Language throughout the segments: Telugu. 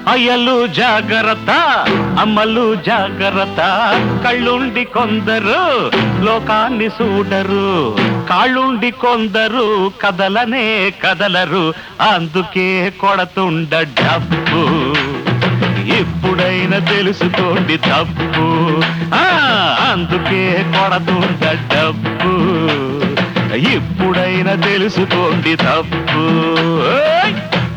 అయ్యలు జాగ్రత్త అమ్మలు జాగ్రత్త కళ్ళుండి కొందరు లోకాన్ని చూడరు కాళ్ళుండి కొందరు కదలనే కదలరు అందుకే కొడతుండ డబ్బు ఎప్పుడైనా తెలుసుకోండి తప్పు ఆ అందుకే కొడతుండ డబ్బు ఎప్పుడైనా తెలుసుకోండి తప్పు ఓయ్!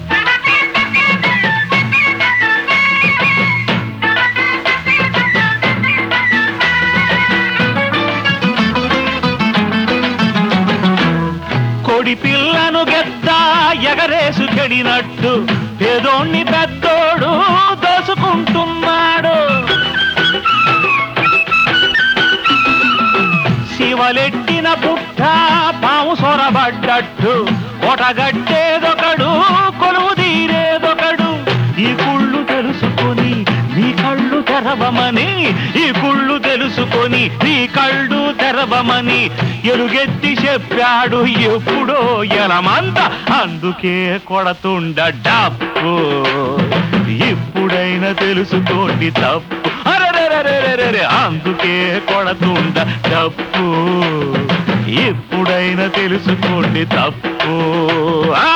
కోడి పిల్లను గెద్ద ఎగరేసు చెడినట్టు పేదోణ్ణి పెద్దోడు దోసుకుంటున్నాడు శివలెట్టిన పుట్ట పాము సొరబడ్డట్టు కొటగట్టేదొకడు కొలువు తీరేదొకడు ఈ కుళ్ళు తెలుసుకొని నీ కళ్ళు తెరవమని ఈ కుళ్ళు తెలుసుకొని నీ కళ్ళు తెరవమని ఎలుగెత్తి చెప్పాడు ఎప్పుడో ఎలమంత అందుకే కొడతుండ డప్పు ఇప్పుడైనా తెలుసుకోండి తప్పు అరెరెరెరెరెరె అందుకే కొడతుండ డప్పు ఎప్పుడైనా తెలుసుకోండి తప్పు ఆ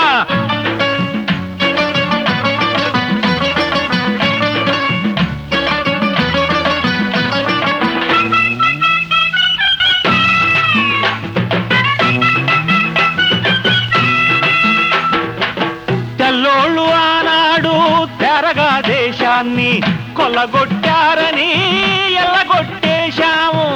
తెల్లోళ్ళు ఆనాడు తెరగా దేశాన్ని కొల్లగొట్టారని ఎల్లగొట్టేశాము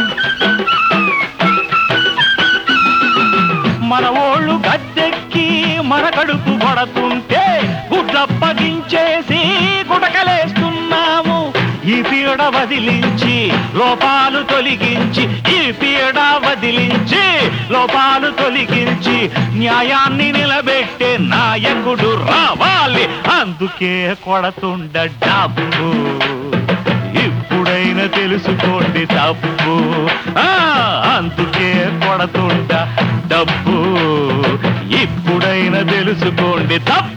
మన ఓళ్ళు గద్దెక్కి మన కడుపు కొడుతుంటే గుడ్లప్పగించేసి గుటకలేస్తున్నాము ఈ పీడ వదిలించి లోపాలు తొలగించి ఈ పీడ వదిలించి లోపాలు తొలగించి న్యాయాన్ని నిలబెట్టే నాయకుడు రావాలి అందుకే కొడతుండ డబ్బు ఇప్పుడైనా తెలుసుకోండి తప్పు ఆ అందుకే కొడతుండ డబ్బు ఇప్పుడైనా తెలుసుకోండి తప్పు